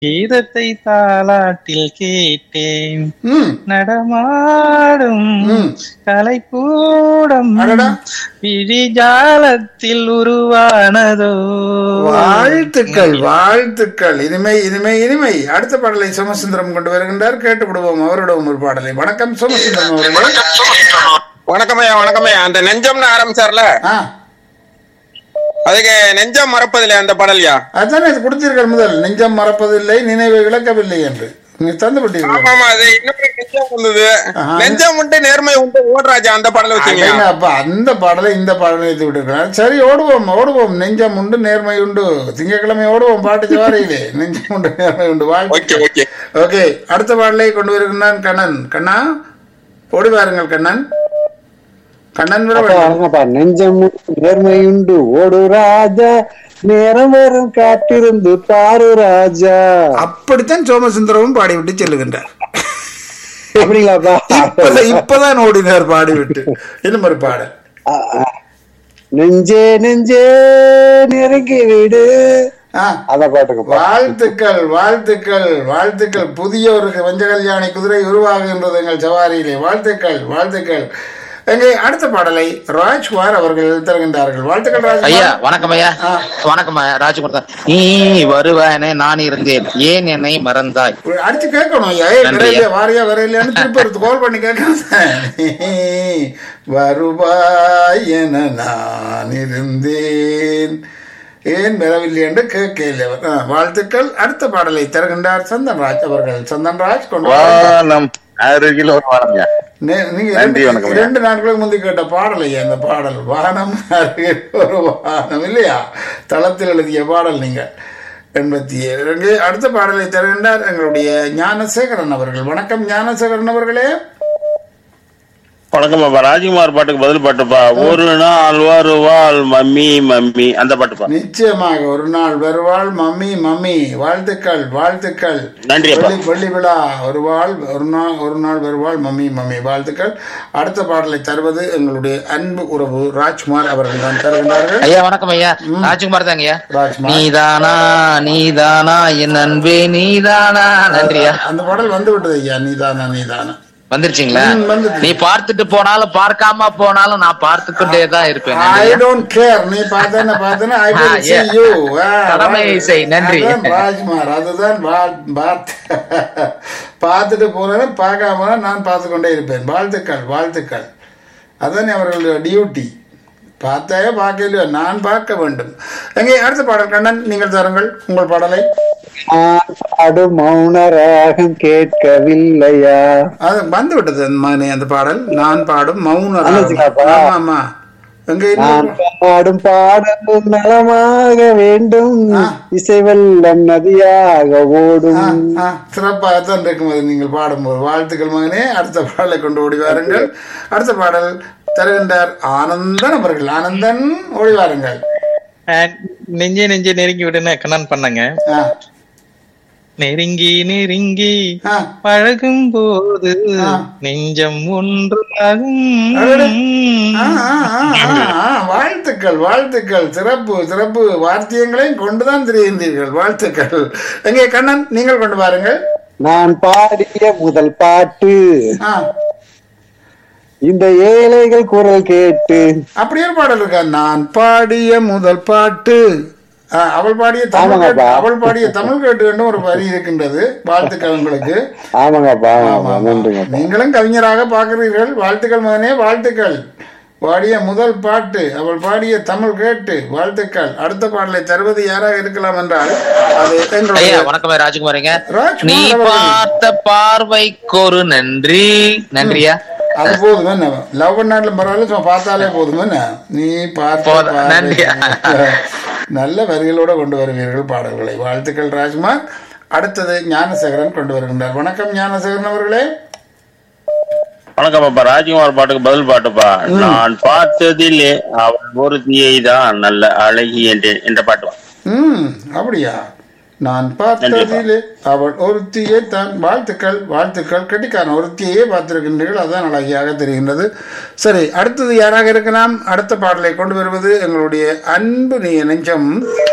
கீதத்தை தாலாட்டில் கேட்டேன் ம் நடமாடும் ம். கலைக்கூடம் அடடா. விழிஜாலத்தில் உருவானதோ வாழ்த்துக்கள் வாழ்த்துக்கள் இனிமை இனிமை இனிமை அடுத்த பாடலை சோமசுந்தரம் கொண்டு வருகின்றார் கேட்டு விடுவோம் அவரிடம் ஒரு பாடலை வணக்கம் சோமசுந்தரம் அவர்களே வணக்கமையா வணக்கமையா அந்த நெஞ்சம்னு ஆரம்பிச்சார்ல ஆ அதுக்கு நெஞ்சம் மறப்பதில்லை அந்த பாடல்யா அதானே இது கொடுத்தீர்கள் முதல் நெஞ்சம் மறப்பதில்லை நினைவை இழக்கவில்லை என்று நீங்க தந்து விட்டீர்கள் ஆமாமா அது இன்னொரு நெஞ்சம் வந்தது ஆஹா. நெஞ்சம் உண்டு நேர்மை உண்டு ஓடுறாஜா அந்த பாடல வச்சீங்க அடேங்க அப்பா அந்த பாடலை இந்த பாடலை எடுத்து விட்டுருக்கிறார் சரி ஓடுவோம் ஓடுவோம் நெஞ்சம் உண்டு நேர்மை உண்டு திங்கட்கிழமை ஓடுவோம் பாட்டு ஜவாரியிலே நெஞ்சம் உண்டு நேர்மை உண்டு ஓகே வாழ்த்து ஓகே ஓகே அடுத்த பாடலை கொண்டு வருகின்றான் கண்ணன் கண்ணா ஓடி வாருங்கள் கண்ணன் கண்ணன் விட அப்பா, வரங்கப்பா நெஞ்சம் நேர்மையுண்டு ஓடு ராஜா நேரம் வரும் காத்திருந்து பாரு ராஜா அப்படித்தான் சோமசுந்தரமும் பாடிவிட்டு செல்லுகின்றார் அப்படிங்களாப்பா இப்பதான் இப்பதான் ஓடினார் பாடிவிட்டு இன்னும் ஒரு பாடல் ஆ, ஆ. நெஞ்சே நெஞ்சே நெருங்கி விடு ஆ அத பாட்டுக்குப்பா வாழ்த்துக்கள் வாழ்த்துக்கள் வாழ்த்துக்கள் புதிய ஒரு வஞ்ச கல்யாணி குதிரை உருவாகுகின்றது எங்கள் சவாரியிலே வாழ்த்துக்கள் வாழ்த்துக்கள் எங்கே அடுத்த பாடலை ராஜ்குமார் அவர்கள் தருகின்றார்கள் வாழ்த்துக்கள் ஐயா ராஜ்குமார் வணக்கம் ஐயா ஆ. வணக்கம் ஐயா, ராஜ்குமார் தான் நீ வருவானே நான் இருந்தேன் ஏன் என்னை மறந்தாய் அடிச்சு கேட்கணும் ஐயா ஏய், நன்றி வரையிலையா வாரியா வரையிலையான்னு திருப்பி எடுத்து கால் பண்ணி கேட்கணும் வருவாய் என நான் இருந்தேன் ஏன் வரவில்லை என்று கேட்கல அவர். ஆ, வாழ்த்துக்கள் அடுத்த பாடலை தருகின்றார் சந்தன்ராஜ் அவர்கள் சந்தன்ராஜ் கொண்டு வாருங்கள். வானம் அருகில் ஒரு வானம்யா நே- நீங்க நன்றி, ரெண்டு- வணக்கம். ரெண்டு நாட்களுக்கு முந்தி கேட்ட பாடல் ஐயா இந்த பாடல் வானம் அருகில் ஒரு வானம் இல்லையா தளத்தில் எழுதிய பாடல் நீங்க எண்பத்தி ஏழு இங்கே அடுத்த பாடலை தருகின்றார் எங்களுடைய ஞானசேகரன் அவர்கள் வணக்கம் ஞானசேகரன் அவர்களே வணக்கம் பாப்பா ராஜ்குமார் பாட்டுக்கு பதில் பாட்டுப்பா ஒரு நாள் வருவாள் மம்மி மம்மி அந்த பாட்டுப்பா நிச்சயமாக ஒரு நாள் வருவாள் மம்மி மம்மி வாழ்த்துக்கள் வாழ்த்துக்கள் நன்றி அப்பா. வெள்ளி வெள்ளி விழா ஒரு வாழ் ஒரு நாள் ஒரு நாள் வருவாள் மம்மி மம்மி வாழ்த்துக்கள் அடுத்த பாடலை தருவது எங்களுடைய அன்பு உறவு ராஜ்குமார் அவர்கள் தான் தருகின்றார்கள் ஐயா வணக்கம் ஐயா ராஜ்குமார் தாங்க ஐயா ராஜ்குமார் நீதானா நீதானா என் அன்பே நீதானா நன்றியா அந்த பாடல் வந்து விட்டது ஐயா நீதானா நீதானா வந்துருச்சுங்களா ம், வந்துருச்சு. நீ பார்த்துட்டு போனாலும் பார்க்காம போனாலும் நான் பார்த்துக்கிட்டே தான் இருப்பேன் ஐ நன்றியா. டோன்ட் கேர் நீ பார்த்தேன்னு பார்த்தேன்னு I will ah, see yeah. you கடமை செய், நன்றி. அதுதான் ராஜ்குமார் அதுதான் வா- பார்த்து பார்த்துட்டு போனேன்னு பார்க்காம நான் பார்த்து கொண்டே இருப்பேன் வாழ்த்துக்கள் வாழ்த்துக்கள் அதான் அவர்களுடைய டியூட்டி பார்த்தாயே பார்க்கலையோ நான் பார்க்க வேண்டும் எங்கே அடுத்த பாடல் கண்ணன் நீங்கள் தருங்கள் உங்கள் பாடலை நான் பாடும் மௌன ராகம் கேட்கவில்லையா அது வந்து விட்டது அந்த மகனே அந்த பாடல் நான் பாடும் மௌன ராகம். வந்துச்சுங்களாப்பா? ஆமா ஆமா எங்க நான் இன்னொரு- பாடும் பாடலும் நலமாக வேண்டும் ஆ. இசை வெள்ளம் நதியாக ஆ, ஓடும் ஆ, சிறப்பாகத்தான் இருக்கும் அது நீங்கள் பாடும்போது வாழ்த்துக்கள் மகனே அடுத்த பாடலை கொண்டு ஓடி வாருங்கள் அடுத்த பாடல் தருகின்றார் ஆனந்தன் அவர்கள் ஆனந்தன் ஓடி வாருங்கள் அஹ், நெஞ்சே நெஞ்சே நெருங்கி விடுன்னு கண்ணன் பண்ணாங்க ஆ, நெருங்கி நெருங்கி ஆ, பழகும் போது ஆ. நெஞ்சம் அடடே. ஒன்றாகும் ஆ, ஆ, ஆ, ஆ, ஆ, வாழ்த்துக்கள் வாழ்த்துக்கள் சிறப்பு சிறப்பு வார்த்தியங்களையும் கொண்டுதான் திரிகின்றீர்கள் வாழ்த்துக்கள் எங்கே கண்ணன் நீங்கள் கொண்டு வாருங்கள் நான் பாடிய முதல் பாட்டு ஆ, இந்த ஏழைகள் குரல் கேட்டு அப்படியே ஒரு பாடல் இருக்கா நான் பாடிய முதல் பாட்டு ஆ, அவள் பாடிய தமிழ் ஆமாங்கப்பா. கேட்டு- அவள் பாடிய தமிழ் கேட்டு வேண்டும் ஒரு வரி இருக்கின்றது வாழ்த்துக்கள் உங்களுக்கு ஆமாங்கப்பா ஆமா, ஆமாங்கப்பா ஆமா. நன்றிங்கப்பா நீங்களும் கவிஞராக பார்க்கிறீர்கள் வாழ்த்துக்கள் மகனே வாழ்த்துக்கள் பாடிய முதல் பாட்டு அவள் பாடிய தமிழ் கேட்டு வாழ்த்துக்கள் அடுத்த பாடலை தருவது யாராக இருக்கலாம் என்றால் அது ஐயா எங்களுடைய வணக்கம் ராஜ்குமாரிங்க ராஜ்குமார் நீ அவர்கள். பார்த்த பார்வைக்கொரு நன்றி நன்றியா அது போதும் என்ன லவ் பண்ணாட்டிலும் பரவாயில்ல சும்மா பார்த்தாலே போதும் என்ன நீ பார்த்த போதும். பார்வை. நன்றி. நல்ல வரிகளோட கொண்டு வருவீர்கள் பாடல்களை வாழ்த்துக்கள் ராஜ்குமார் அடுத்தது ஞானசேகரன் கொண்டு வருகின்றார் வணக்கம் ஞானசேகரன் அவர்களே வணக்கம் பாப்பா ராஜ்குமார் பாட்டுக்கு பதில் பாட்டுப்பா நான் பார்த்ததிலே அவள் ஒருத்தியை தான் நல்ல அழகி என்றேன் என்ற பாட்டுப்பா ம் அப்படியா நான் பார்த்ததிலே அவள் ஒருத்தியை தான் வாழ்த்துக்கள் வாழ்த்துக்கள் கெட்டிக்காரன் ஒருத்தியே பார்த்திருக்கின்றீர்கள் அதான் அழகியாக தெரிகின்றது சரி அடுத்தது யாராக இருக்கலாம் அடுத்த பாடலை கொண்டு வருவது எங்களுடைய அன்பு நீ நெஞ்சம்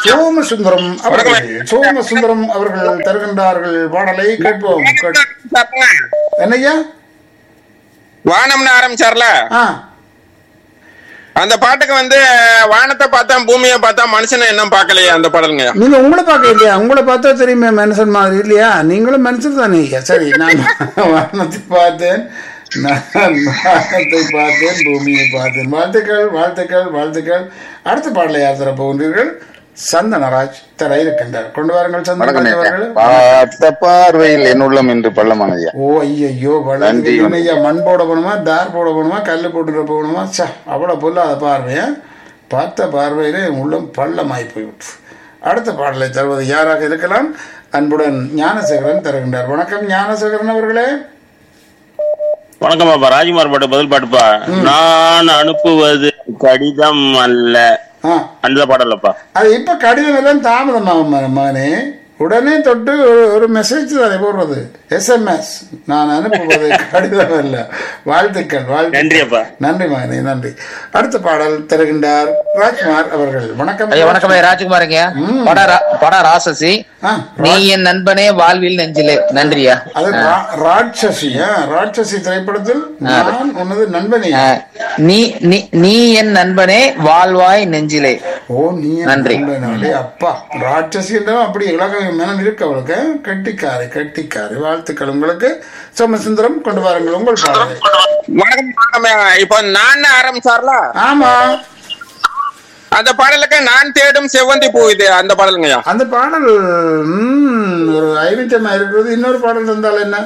சோமசுந்தரம் அவர்கள் சோமசுந்தரம் அவர்கள் தருகின்றார்கள் பாடலை கேட்போம் கேட்- என்னய்யா வானம்னு ஆரம்பிச்சார்ல ஆ அந்த பாட்டுக்கு வந்து வானத்தை பார்த்தா பூமியை பார்த்தா மனுஷனை என்ன பார்க்கலையே அந்த பாடலுங்க நீங்க உங்களை பார்க்க இல்லையா உங்களை பார்த்தா தெரியுமே மனுஷன் மாதிரி இல்லையா நீங்களும் மனுஷன் தானே ஐயா சரி நான் வானத்தை பார்த்தேன் நான் வானத்தை பார்த்தேன் பூமியை பார்த்தேன் வாழ்த்துக்கள் வாழ்த்துக்கள் வாழ்த்துக்கள் அடுத்த பாடலை யார் தர போகின்றீர்கள் சந்தனராஜ் தர இருக்கின்றார் கொண்டு வாருங்கள் வணக்கம் சந்தனராஜ் ஐயா. அவர்கள் பார்த்த பார்வையில் என்னுள்ளம் என்று பள்ளமானதையா ஓ ஐயோ நன்றி. ஐயா மண் போட போகணுமா தார் போட போகணுமா கல் போட்டுட்டு போகணுமா சா அவ்வளோ பொல்லாத பார்வையா பார்த்த பார்வையிலே என் உள்ளம் பள்ளமாய் போய்விட்டு அடுத்த பாடலை தருவது யாராக இருக்கலாம் அன்புடன் ஞானசேகரன் தருகின்றார் வணக்கம் ஞானசேகரன் அவர்களே வணக்கம் பாப்பா ராஜ்குமார் பாட்டு பதில் பாட்டுப்பா நான் அனுப்புவது கடிதம் அல்ல ஆ அந்த பாடலப்பா அது இப்போ கடிதம் எல்லாம் தாமதமாகும் ம- மகனே உடனே தொட்டு ஒரு ஒரு மெசேஜ் தானே போடுறது எஸ்எம்எஸ் நான் அனுப்புவது கடிதம் அல்ல வாழ்த்துக்கள் வாழ்த்து நன்றி அப்பா நன்றி மகனே நன்றி அடுத்த பாடல் தருகின்றார் ராஜ்குமார் அவர்கள் வணக்கம் ஐயா வணக்கம் ஐயா ராஜ்குமாருங்க பட ரா- பட ராசசி ஆ, நீ என் நண்பனே வாழ்வில் நெஞ்சிலே நன்றியா அது ரா- ராட்சசி ஆ, ராட்சசி திரைப்படத்தில் நான் உனது நண்பனே ஆ, நீ நீ நீ என் நண்பனே வாழ்வாய் நெஞ்சிலே ஓ நீ என் நன்றி. நண்பனாலே அப்பா ராட்சசி என்றாலும் அப்படி இலக மனம் இருக்கு அவளுக்கு கட்டிக்காரி கட்டிக்காரி வாழ்த்துக்கள் உங்களுக்கு சோமசுந்தரம் கொண்டு வாருங்கள் உங்கள் பாடலை வணக்கம் வணக்கம் இப்போ நான் ஆரம்பிச்சார்ல ஆமா அந்த பாடலுக்கு நான் தேடும் செவ்வந்தி பூ இது அந்த பாடலுங்கய்யா அந்த பாடல் ம், ஒரு ஐவிட்டமா இருக்கிறது இன்னொரு பாடல் தந்தால் என்ன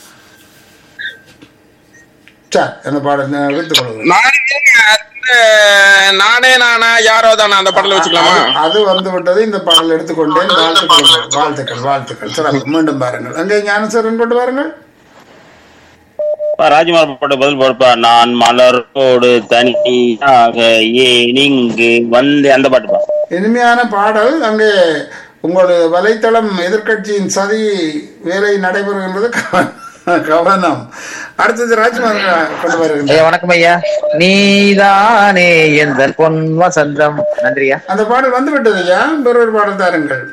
சார் அந்த பாடல் நான் எடுத்துக் கொள்கிறேன் நானே அது, நானே நானா யாரோ தானா அந்த பாடல் வச்சுக்கலாமா அது- அது வந்து விட்டது இந்த பாடல் எடுத்துக்கொண்டேன் வாழ்த்துக்கள் வாழ்த்துக்கள் வாழ்த்துக்கள் சிறப்பு மீண்டும் பாருங்கள் அங்கே ஞானசரன் கொண்டு வாருங்கள் அப்பா, ராஜ்குமார் பாட்டு பதில் பாடுப்பா நான் மலரோடு தனியாக ஏன் இங்கு வந்து அந்த பாட்டுப்பா இனிமையான பாடல் அங்கே உங்களுடைய வலைத்தளம் எதிர்க்கட்சியின் சதி வேலை நடைபெறுகின்றது கவ- கவனம் அடுத்தது ராஜ்குமார் கொண்டு வருகின்ற ஐயா வணக்கம் ஐயா நீதானே எந்த பொன் வசந்தம் நன்றியா அந்த பாடல் வந்து விட்டது ஐயா வேறொரு பாடல் தாருங்கள்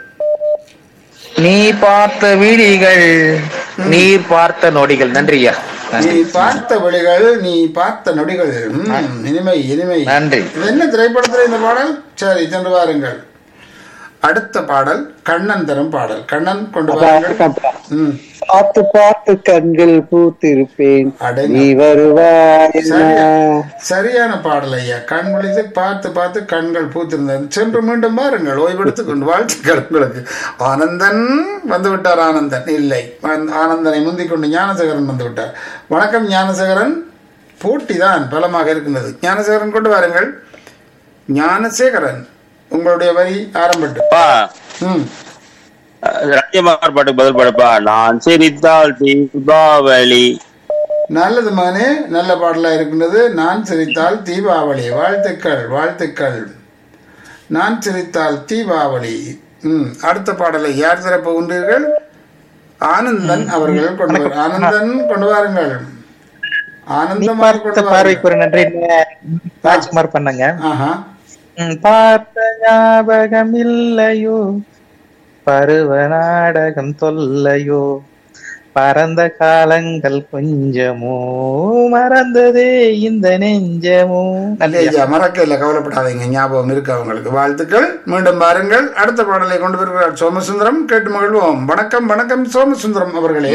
நீ பார்த்த விழிகள் நீர் பார்த்த நொடிகள் நன்றியா நீ நன்றி பார்த்த வழிகள் நீ பார்த்த நொடிகள் ம், இனிமை இனிமை நன்றி. இது என்ன திரைப்படத்துல இந்த பாடல் சரி சென்று வாருங்கள் அடுத்த பாடல் கண்ணன் தரும் பாடல் கண்ணன் கொண்டு வாருங்கள் ம் பார்த்து பார்த்து கண்கள் பூத்திருப்பேன் அடேங்க. நீ வருவாய் சரியா சரியான பாடல் ஐயா கண் விழித்து பார்த்து பார்த்து கண்கள் பூத்திருந்தது சென்று மீண்டும் பாருங்கள் ஓய்வெடுத்துக் கொண்டு வாழ்த்துக்கள் உங்களுக்கு ஆனந்தன் வந்து விட்டார் ஆனந்தன் இல்லை ஆனந்த- ஆனந்தனை முந்திக் கொண்டு ஞானசேகரன் வந்து விட்டார் வணக்கம் ஞானசேகரன் போட்டி தான் பலமாக இருக்கின்றது ஞானசேகரன் கொண்டு வாருங்கள் ஞானசேகரன் உங்களுடைய வரி ஆரம்பிட்டு அப்பா ம் ராஜ்குமார் பாட்டுக்கு பதில் பாடுப்பா நான் சிரித்தால் தீபாவளி நல்லது மகனே நல்ல பாடலா இருக்கின்றது நான் சிரித்தால் தீபாவளி வாழ்த்துக்கள் வாழ்த்துக்கள் நான் சிரித்தால் தீபாவளி ம் அடுத்த பாடலை யார் தர போகின்றீர்கள் ஆனந்தன் அவர்கள் கொண்டு வரு- ஆனந்தன் கொண்டு வாருங்கள் ஆனந்தமாக கொண்டு பார்த்த வாருங்கள் பார்வைக்கு ஒரு நன்றி ராஜ்குமார் பண்ணங்க ஆஹா ம், பார்த்த ஞாபகம் இல்லையோ பருவ நாடகம் தொல்லையோ பறந்த காலங்கள் கொஞ்சமோ மறந்ததே இந்த நெஞ்சமோ நன்றி ஐயா மறக்க இல்லை கவலைப்படாதீங்க ஞாபகம் இருக்கு அவங்களுக்கு வாழ்த்துக்கள் மீண்டும் பாருங்கள் அடுத்த பாடலை கொண்டு வருகிறார் சோமசுந்தரம் கேட்டு மகிழ்வோம் வணக்கம் வணக்கம் சோமசுந்தரம் அவர்களே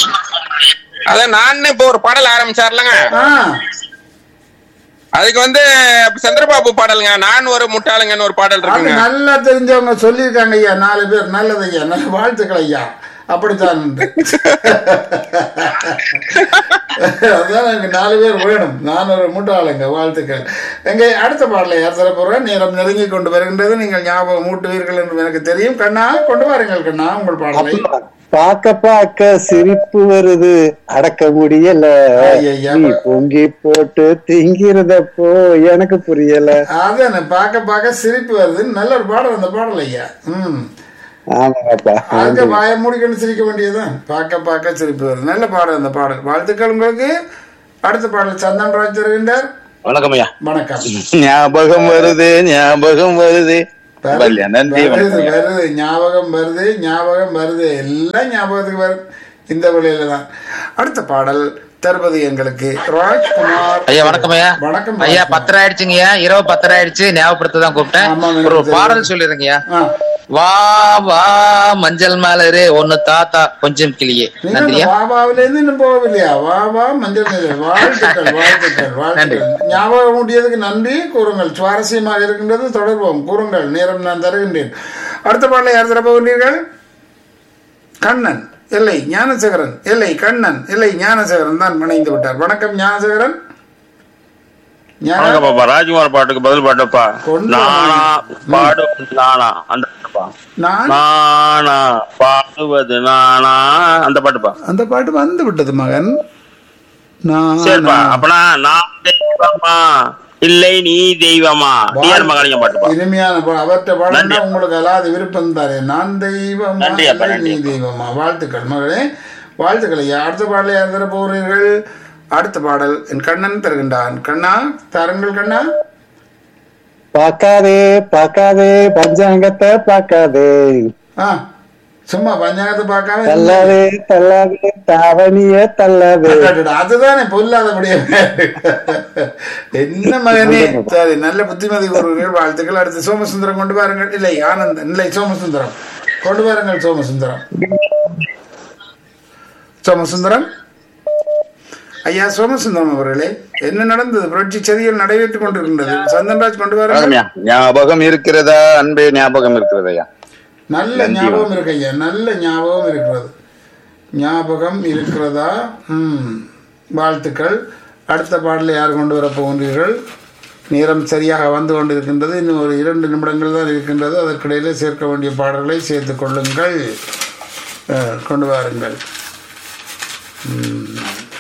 அதான் நான் இப்போ ஒரு பாடல் ஆரம்பிச்சார்லங்க ஆ அதுக்கு வந்து சந்திரபாபு பாடலுங்க நான் ஒரு முட்டாளுங்கன்னு ஒரு பாடல் அது இருக்குங்க நல்லா தெரிஞ்சவங்க சொல்லியிருக்காங்க ஐயா நாலு பேர் நல்லது ஐயா நல்ல வாழ்த்துக்கள் ஐயா அப்படித்தான் உண்டு. அதான் எனக்கு நாலு பேர் வேணும் நான் ஒரு முட்டாளுங்க வாழ்த்துக்கள் எங்க அடுத்த பாடலை யார் தர போறேன் நேரம் நெருங்கி கொண்டு வருகின்றது நீங்கள் ஞாபகம் மூட்டுவீர்கள் என்று எனக்கு தெரியும் கண்ணா கொண்டு வாருங்கள் கண்ணா உங்கள் பாடலை பார்க்க பார்க்க சிரிப்பு வருது அடக்க முடியல ஐயையா. நீ பொங்கி போட்டு திங்கிறதப்போ எனக்கு புரியல அதான் பார்க்க பார்க்க சிரிப்பு வருது நல்ல ஒரு பாடல் அந்த பாடல் ஐயா ம் ஆமாப்பா அங்க வாய மூடிக்கொண்டு சிரிக்க வேண்டியதுதான் பார்க்க பார்க்க சிரிப்பு வருது நல்ல பாடல் அந்த பாடல் வாழ்த்துக்கள் உங்களுக்கு அடுத்த பாடல் சந்தன் ராஜ் தருகின்றார் வணக்கம் ஐயா வணக்கம் ஞாபகம் வருது ஞாபகம் வருது வருது, இல்லையா? நன்றி வருது, வணக்கம் ஐயா. வருது ஞாபகம் வருது ஞாபகம் வருது எல்லாம் ஞாபகத்துக்கு வருது இந்த வழியில தான் அடுத்த பாடல் தருவது எங்களுக்கு ராஜ்குமார் ஐயா வணக்கம் ஐயா வணக்கம் ஐயா ராஜ்குமார். பத்தரை ஆயிடுச்சுங்கய்யா இரவு பத்தரை ஆயிடுச்சு ஞாபகப்படுத்த தான் கூப்பிட்டேன் ஆமா, எனக்கு ஒரு தெரியும். பாடல் சொல்லிருங்கய்யா ஆ, வா வா மஞ்சள் மலரு ஒண்ணு தாத்தா கொஞ்சம் கிளியே நீங்க அந்த நன்றியா வாபாவில இருந்து இன்னும் போகவில்லையா வா வா மஞ்சள் நிலை. வாழ்த்துக்கள் வாழ்த்துக்கள் வாழ்த்துக்கள் ஞாபகம் ஊட்டியதுக்கு நன்றி கூறுங்கள் சுவாரஸ்யமாக இருக்கின்றது தொடர்வோம் கூறுங்கள் நேரம் நான் தருகின்றேன் அடுத்த பாடலை யார் தர போகின்றீர்கள் கண்ணன் இல்லை ஞானசேகரன் இல்லை கண்ணன் இல்லை ஞானசேகரன் தான் இணைந்து விட்டார் வணக்கம் ஞானசேகரன் ஞான வணக்கம் பாப்பா ராஜ்குமார் பாட்டுக்கு பதில் பாட்டுப்பா கொண்டு நானா பாடு நானா அந்த பாட்டுப்பா நான் நானா பாடுவது நானா அந்த பாட்டுப்பா அந்த பாட்டு வந்து விட்டது மகன் சரிப்பா நான் அப்பனா நான் தெய்வமா இல்லை நீ தெய்வமா டிஆர் மகாலிங்கம் பாட்டுப்பா இனிமையான பா- அவற்றை பாடம்னா நன்றி. உங்களுக்கு அல்லாத விருப்பம் தானே நான் தெய்வமா நன்றி அப்பா, இல்லை நீ நன்றி. தெய்வமா வாழ்த்துக்கள் மகளே வாழ்த்துக்கள் ஐயா அடுத்த பாடலை யார் தர போகிறீர்கள் அடுத்த பாடல் என் கண்ணன் தருகின்றான் கண்ணா தாருங்கள் கண்ணா பார்க்காதே பார்க்காதே பஞ்சாங்கத்தை பார்க்காதே ஆ சும்மா பஞ்சாங்கத்தை பார்க்காம தள்ளாதே தள்ளாதே தாவணிய தள்ளாதே அடடடா, அதுதானே பொல்லாதபடியே என்ன மகனே சரி நல்ல புத்திமதி கூறுவீர்கள் வாழ்த்துக்கள் அடுத்து சோமசுந்தரம் கொண்டு வாருங்கள் இல்லை ஆனந்தன் இல்லை சோமசுந்தரம் கொண்டு வாருங்கள் சோமசுந்தரம் சோமசுந்தரம் ஐயா சோமசுந்தரம் அவர்களே என்ன நடந்தது புரட்சி சதிகள் நடைபெற்றுக் கொண்டிருக்கின்றது சந்தன்ராஜ் கொண்டு வாருங்கள் வணக்கம்யா. ஞாபகம் இருக்கிறதா அன்பே ஞாபகம் இருக்கிறதையா நல்ல ஞாபகம் இருக்கு ஐயா நல்ல ஞாபகம் இருக்கிறது ஞாபகம் இருக்கிறதா ம் வாழ்த்துக்கள் அடுத்த பாடலை யார் கொண்டு வர போகின்றீர்கள் நேரம் சரியாக வந்து கொண்டிருக்கின்றது இன்னும் ஒரு இரண்டு நிமிடங்கள் தான் இருக்கின்றது அதற்கிடையிலே சேர்க்க வேண்டிய பாடல்களை சேர்த்துக் கொள்ளுங்கள் அஹ், கொண்டு வாருங்கள் ம்.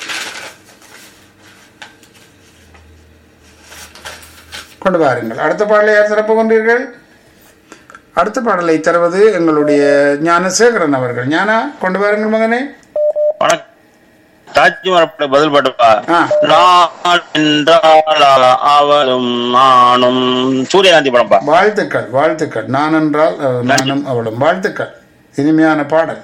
கொண்டு வாருங்கள் அடுத்த பாடலை யார் தரப்போகின்றீர்கள் கொண்டீர்கள் அடுத்த பாடலை தருவது எங்களுடைய ஞானசேகரன் அவர்கள் ஞானா கொண்டு வாருங்கள் மகனே வணக்கம் ராஜ்குமார் பாட்டு பதில் பாட்டுப்பா ஆ. நான் என்றால் அவளும் நானும் சூரியகாந்தி படம்ப்பா வாழ்த்துக்கள் வாழ்த்துக்கள் நான் என்றால் அஹ், நானும் அவளும் வாழ்த்துக்கள் இனிமையான பாடல்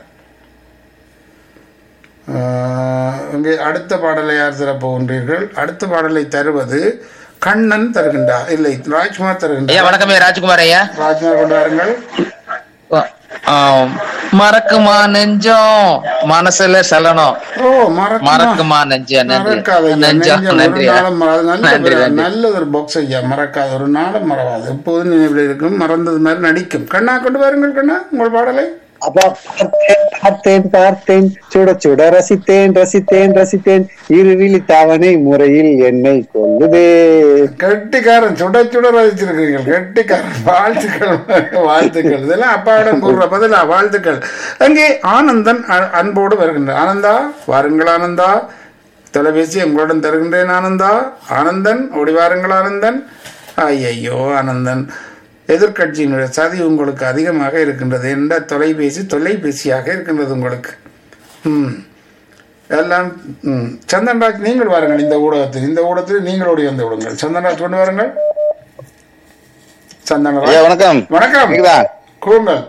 அஹ், இங்கே அடுத்த பாடலை யார் தரப் போகின்றீர்கள் அடுத்த பாடலை தருவது கண்ணன் தருகின்றார் இல்லை ராஜ்குமார் ஐயா தருகின்றார் வணக்கம் ஐயா ராஜ்குமார் ஐயா ராஜ்குமார் கொண்டு வாருங்கள் ஆம். மறக்குமா நெஞ்சம் மனசுல சலனம் ஓ மறக்குமா மறக்குமா நெஞ்சம் நன்றி மறக்காத ஐயா. நெஞ்சம் நெஞ்சம் ஒரு நன்றி ஐயா. நாளும் மறக்காது. நல்ல நன்றி ஒரு- நன்றி நல்ல ஒரு பாக்ஸ் ஐயா மறக்காது ஒரு நாளும் மறவாது எப்போதும் நினைவில் இருக்கும் மறந்தது மாதிரி நடிக்கும் கண்ணா கொண்டு வாருங்கள் கண்ணா உங்கள் பாடலை அப்பா பார்த்தேன் பார்த்தேன் பார்த்தேன் சுட சுட ரசித்தேன் ரசித்தேன் ரசித்தேன் இருவிழி தவணை முறையில் என்னை கொல்லுதே கெட்டிக்காரன் சுட சுட ரசிச்சிருக்கிறீர்கள் கெட்டிக்காரன் வாழ்த்துக்கள் வாழ்த்துக்கள் இதெல்லாம் அப்பாவிடம் கூறுற பதிலா வாழ்த்துக்கள் அங்கே ஆனந்தன் அ- அன்போடு வருகின்றார் ஆனந்தா வாருங்கள் ஆனந்தா தொலைபேசி உங்களுடன் தருகின்றேன் ஆனந்தா ஆனந்தன் ஓடி வாருங்கள் ஆனந்தன் ஐயையோ ஆனந்தன் எதிர்க்கட்சியினுடைய சதி உங்களுக்கு அதிகமாக இருக்கின்றது என்ற தொலைபேசி தொலைபேசியாக இருக்கின்றது உங்களுக்கு ம் எல்லாம் ம் சந்தன்ராஜ் நீங்கள் வாருங்கள் இந்த ஊடகத்தில் இந்த ஊடகத்தில் நீங்கள் ஓடி வந்து விடுங்கள் சந்தன்ராஜ் கொண்டு வாருங்கள் ஐயா சந்தனராஜ் வணக்கம் வணக்கம் கேக்குதா கூறுங்கள்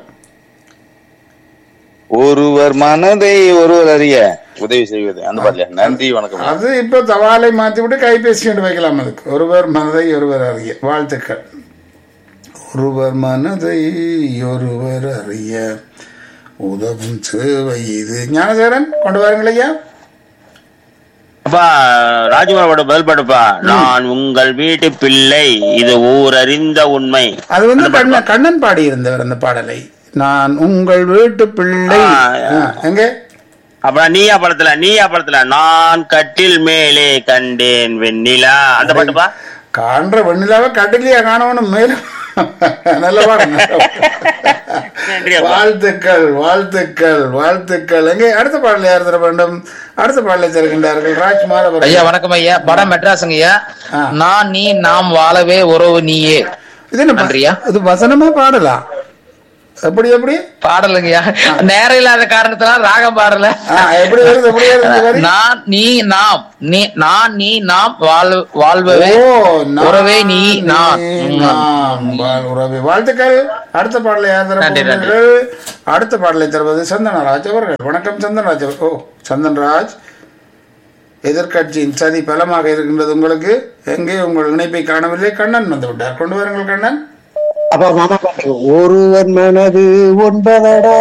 ஒருவர் மனதை ஒருவர் அறிய உதவி செய்வது அந்த பாடலையா நன்றி வணக்கம் அது இப்போ தவாலை மாற்றி விட்டு கைபேசி கொண்டு வைக்கலாம் அதுக்கு ஒருவர் மனதை ஒருவர் அறிய வாழ்த்துக்கள் ஒருவர் மனதை ஒருவர் அறிய உதவும் சேவை இது ஞானசேகரன் கொண்டு வாருங்கள் ஐயா அப்பா ராஜ்குமார் பாட்டு பதில் பாட்டுப்பா நான் உங்கள் வீட்டு பிள்ளை இது ஊரறிந்த உண்மை அது வந்து கண்ணன் கண்ணன் பாடி இருந்தவர் அந்த பாடலை நான் உங்கள் வீட்டு பிள்ளை ஆ, ஆ, எங்கே அப்புறம் நீயா படத்துல நீயா படத்துல நான் கட்டில் மேலே கண்டேன் வெண்ணிலா அந்த பாட்டுப்பா காண்ற வெண்ணிலாவை கடலையா காணவனும் மேலும் நல்ல பாடம் நல்ல பாடம். நன்றி அப்பா. வாழ்த்துக்கள் வாழ்த்துக்கள் வாழ்த்துக்கள் எங்கே அடுத்த பாடலை யார் தர வேண்டும் அடுத்த பாடலை தருகின்றார்கள் ராஜ்குமார் ஐயா அவர்கள் வணக்கம் ஐயா படம் மெட்ராஸுங்க ஐயா ஆ. நான் நீ நாம் வாழவே உறவு நீயே இது என்ன நன்றியா. இது வசனமா பாடலாம் எப்படி எப்படி பாடலுங்கய்யா நேரம் இல்லாத காரணத்தினால ராகம் பாடல ஆ, எப்படி வருது எப்படி வருது இந்த வரி? நான் நீ நாம் நீ நான் நீ நாம் வாழ் வாழ்பவே ஓ, நான் உறவே நீ நான் நீ, ம். நாம் வாழ் உறவே வாழ்த்துக்கள் அடுத்த பாடலை யார் நன்றி, நன்றி. தரப்போகிறீர்கள் அடுத்த பாடலை தருவது சந்தனராஜ் அவர்கள் வணக்கம் சந்தனராஜ் அவர் ஓ சந்தன்ராஜ் எதிர்க்கட்சியின் சதி பலமாக இருக்கின்றது உங்களுக்கு எங்கே உங்கள் இணைப்பை காணவில்லை கண்ணன் வந்து விட்டார் கொண்டு வாருங்கள் கண்ணன் அப்ப மாமா பாட்டு ஒருவர் மனது ஒன்பதடா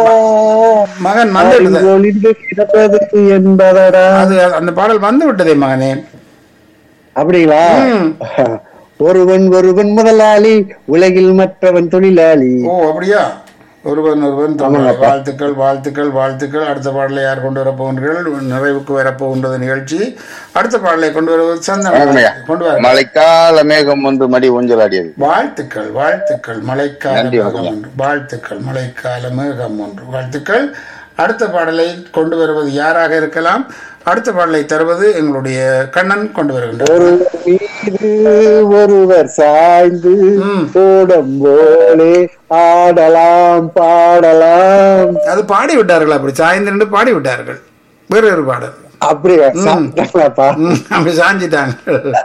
மகன் வந்து விட்டது. ஒளிந்து கிடப்பது என்பதடா அது அந்த பாடல் வந்து விட்டதே மகனே அப்படிங்களா ம். ஒருவன் ஒருவன் முதலாளி உலகில் மற்றவன் தொழிலாளி ஓ அப்படியா ஒருவன் ஒருவன் தமிழ் வாழ்த்துக்கள் வாழ்த்துக்கள் வாழ்த்துக்கள் அடுத்த பாடலை யார் கொண்டு வரப்போகிறீர்கள் நிறைவுக்கு வரப்போகின்றது நிகழ்ச்சி அடுத்த பாடலை கொண்டு வருவது வணக்கம் ஐயா. சந்தன கொண்டு வர மழைக்கால மேகம் வந்து மடி ஊஞ்சல் ஆடியது வாழ்த்துக்கள் வாழ்த்துக்கள் மழைக்கால நன்றி, மேகம் வணக்கம். ஒன்று வாழ்த்துக்கள் மழைக்கால மேகம் ஒன்று வாழ்த்துக்கள் அடுத்த பாடலை கொண்டு வருவது யாராக இருக்கலாம் அடுத்த பாடலை தருவது எங்களுடைய கண்ணன் கொண்டு வருகின்றார் ஒருவர் மீது ஒருவர் சாய்ந்து ம். தோடம் போலே ஆடலாம் பாடலாம் அது பாடி விட்டார்கள் அப்படி சாய்ந்திரண்டு பாடி விட்டார்கள் வேறு ஒரு பாடல் அப்படியா சாப்பிட்டாங்களாப்பா ம், அப்படி சாஞ்சிட்டாங்க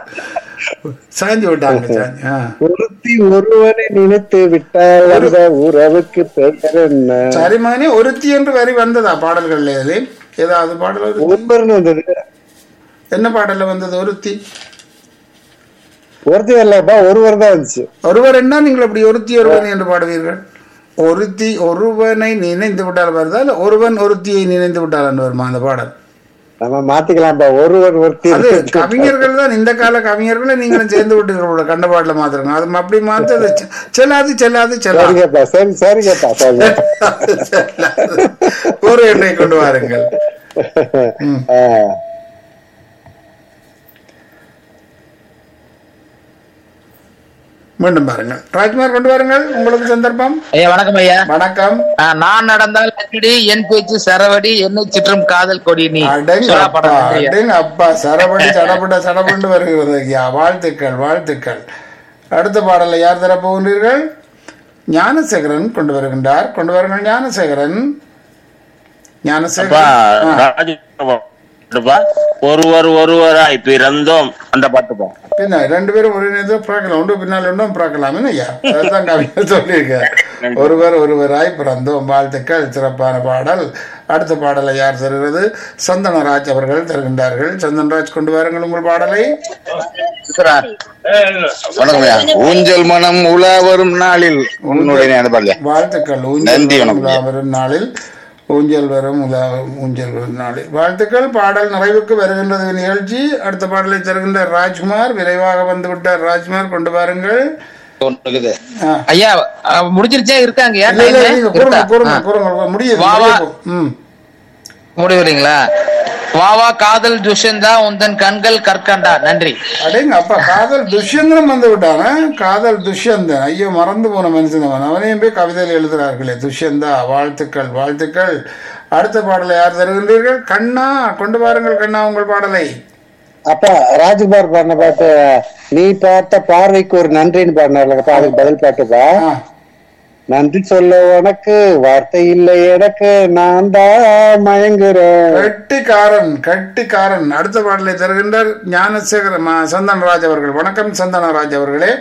சாஞ்சி விட்டாங்க சாஞ்சி ஆ. ஒருத்தி ஒருவனை நினைத்து விட்டால் அந்த உறவுக்கு பெயர் என்ன சரி மகனே ஒருத்தி என்று வரி வந்ததா பாடல்கள்ல இது ஏதாவது பாடல் ஒருத்தி? ஒருவர்னு வந்தது என்ன பாடல்ல வந்தது ஒருத்தி ஒருத்தி வரலப்பா ஒருவர் தான் வந்துச்சு ஒருவர் என்ன நீங்கள் அப்படி ஒருத்தி ஒருவன் என்று பாடுவீர்கள் ஒருத்தி ஒருவனை நினைந்து விட்டால் வருதா இல்ல ஒருவன் ஒருத்தியை நினைந்து விட்டால் என்று வருமா அந்த பாடல் நம்ம மாத்திக்கலாம்ப்பா ஒருவர் ஒருத்தி அது கவிஞர்கள் தான் இந்த கால கவிஞர்களை நீங்களும் சேர்ந்து விட்டுருக்கோட கண்ட பாடல மாத்திரங்க அது அப்படி மாத்தது செ- செல்லாது செல்லாது செல்லாது சரிங்கப்பா சரி சரிங்கப்பா சரி செல்லாது. ஒரு எண்ணை கொண்டு வாருங்கள் ஆ. மீண்டும் பாருங்கள் ராஜ்குமார் கொண்டு வாருங்கள் உங்களுக்கு சந்தர்ப்பம் ஐயா வணக்கம் ஐயா வணக்கம் ஆ, நான் நடந்தால் அச்சடி என் பேச்சு சரவடி என்னை சுற்றும் காதல் கொடி நீ அடங்க சுறா அப்பா படம் நன்றி ஐயா. அடங்க அப்பா சரபடி சடபட சடபண்டு வருகிறது ஐயா வாழ்த்துக்கள் வாழ்த்துக்கள் அடுத்த பாடலை யார் தர போகின்றீர்கள் ஞானசேகரன் கொண்டு வருகின்றார் கொண்டு வருங்கள் ஞானசேகரன் அப்பா ஞானசேகரன் ஆ, ராஜபா ஒருவர் ஒருவராய் பிறந்தோம் அந்த பாட்டுப்பா பின்ன ரெண்டு பேரும் ஒரே நேரத்தில் பிறக்கலாம் ஒன்று பின்னால் ஒன்றும் பிறக்கலாம் என்ன ஐயா அதுதான் கவிஞர் சொல்லியிருக்கார் ஒருவர் ஒருவராய் பிறந்தோம் வாழ்த்துக்கள் சிறப்பான பாடல் அடுத்த பாடலை யார் தருகிறது சந்தனராஜ் அவர்கள் தருகின்றார்கள் சந்தனராஜ் கொண்டு வாருங்கள் உங்கள் பாடலை வணக்கம் ஐயா ஊஞ்சல் மனம் உலா வரும் நாளில் உன்னுடைய அந்த பாடல வாழ்த்துக்கள் நன்றி, ஊஞ்சல் வரும் வணக்கம். உலா வரும் நாளில் ஊஞ்சல் வரும் உலா ஊஞ்சல் வரும் நாளில் வாழ்த்துக்கள் பாடல் நிறைவுக்கு வருகின்றது நிகழ்ச்சி அடுத்த பாடலை தருகின்ற ராஜ்குமார் விரைவாக வந்து விட்டார் ராஜ்குமார் கொண்டு வாருங்கள் இருக்குது ஆ. ஐயா ஆ, முடிஞ்சிருச்சா இருக்காங்க இல்ல, இல்ல, நீங்க கூறுங்க, கூறுங்க, கூறுங்க. முடியுது, வா, வா. முடியுது. ம். முடிவுறீங்களா வா வா காதல் துஷந்தா உந்தன் கண்கள் கற்கண்டா நன்றி அடேங்க அப்பா காதல் துஷ்யந்தன் வந்து விட்டான காதல் துஷ்யந்தன் ஐயோ மறந்து போன மனுஷன் அவன் அவனையும் போய் கவிதையில் எழுதுறார்களே துஷ்யந்தா வாழ்த்துக்கள் வாழ்த்துக்கள் அடுத்த பாடலை யார் தருகின்றீர்கள் கண்ணா கொண்டு வாருங்கள் கண்ணா உங்கள் பாடலை அப்பா ராஜ்குமார் பாடின பாட்டு நீ பார்த்த பார்வைக்கு ஒரு நன்றின்னு பாடினார்லப்பா அதுக்கு பதில் பாட்டுப்பா ஆ, நன்றி சொல்ல உனக்கு வார்த்தை இல்லை எனக்கு நான் தான் மயங்குறேன் கட்டிக்காரன் கட்டிக்காரன் அடுத்த பாடலை தருகின்றார் ஞானசேகர ம- சந்தனராஜ் அவர்கள் வணக்கம் சந்தனராஜ் அவர்களே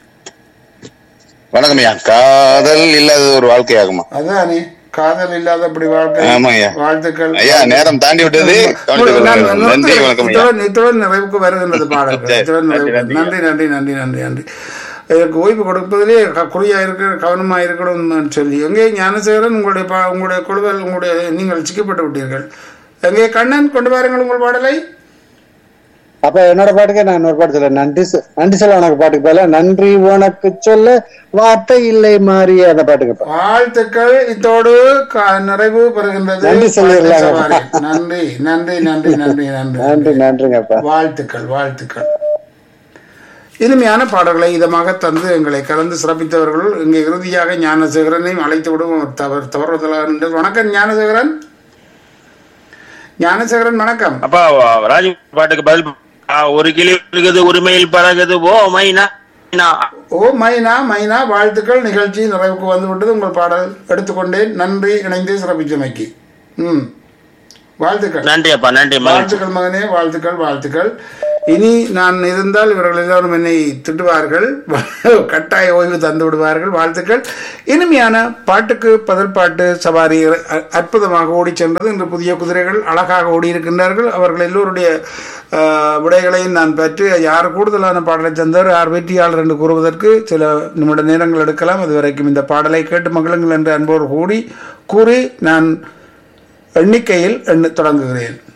வணக்கம் ஐயா காதல் இல்லாத ஒரு வாழ்க்கையாகுமா அதானே காதல் இல்லாத அப்படி வாழ்க்கை ஆமா ஐயா. வாழ்த்துக்கள் ஐயா நேரம் தாண்டி விட்டது கவனித்துக் நான் கொள்ளுங்கள். நன்றி நிறுத்துகிறேன். வணக்கம் ஐயா இத்துடன் இத்துடன் நிறைவுக்கு வருகின்றது பாடல்கள் சரி, இத்துடன் நன்றி, நிறைவுக்கு- நன்றி. நன்றி நன்றி நன்றி நன்றி நன்றி இதற்கு ஓய்வு கொடுப்பதிலே க- குறியா இருக்க கவனமா இருக்கணும் சொல்லி எங்கே ஞானசேகரன் உங்களுடைய பா- உங்களுடைய குழுவில் உங்களுடைய நீங்கள் சிக்கப்பட்டு விட்டீர்கள் எங்கே கண்ணன் கொண்டு வாருங்கள் உங்கள் பாடலை அப்ப என்னோட பாட்டுக்கு நான் இன்னொரு பாட்டு சொல்ல நன்றி சொ- நன்றி சொல்ல உனக்கு பாட்டுக்கு பதிலா நன்றி உனக்கு சொல்ல வார்த்தை இல்லை மாறி அந்த பாட்டுக்கு வாழ்த்துக்கள் இத்தோடு க- நிறைவு பெறுகின்றது நன்றி சொல்லிடலாங்க. சவாரி. நன்றி நன்றி நன்றி நன்றி நன்றி நன்றி நன்றிங்கப்பா வாழ்த்துக்கள் வாழ்த்துக்கள் இனிமையான பாடல்களை இதமாக தந்து எங்களை கலந்து சிறப்பித்தவர்கள் இங்கே இறுதியாக ஞானசேகரனையும் அழைத்து விடும் தவறு தவறுதலாக நின்று வணக்கம் ஞானசேகரன் ஞானசேகரன் வணக்கம் அப்பா ராஜ் பாட்டுக்கு பதில் ஆ, ஒரு கிளி இருக்குது உரிமையில் பழகுது ஓ மைனா மைனா ஓ மைனா மைனா வாழ்த்துக்கள் நிகழ்ச்சி நிறைவுக்கு வந்துவிட்டது உங்கள் பாடல் எடுத்துக்கொண்டேன் நன்றி இணைந்து சிறப்பிச்சமைக்கு ம் வாழ்த்துக்கள் நன்றி அப்பா நன்றி மகிழ்ச்சி வாழ்த்துக்கள் மகனே வாழ்த்துக்கள் வாழ்த்துக்கள் இனி நான் இருந்தால் இவர்கள் எல்லாரும் என்னை திட்டுவார்கள் கட்டாய ஓய்வு தந்து விடுவார்கள் வாழ்த்துக்கள் இனிமையான பாட்டுக்கு பதில் பாட்டு சவாரி அ- அற்புதமாக ஓடிச் சென்றது இன்று புதிய குதிரைகள் அழகாக ஓடி இருக்கின்றார்கள் அவர்கள் எல்லோருடைய ஆஹ், விடைகளையும் நான் பெற்று யார் கூடுதலான பாடலை தந்தவர் யார் வெற்றியாளர் என்று கூறுவதற்கு சில நிமிட நேரங்கள் எடுக்கலாம் அதுவரைக்கும் இந்த பாடலை கேட்டு மகிழுங்கள் என்று அன்போடு கூடி கூறி நான் எண்ணிக்கையில் எண்ண தொடங்குகிறேன்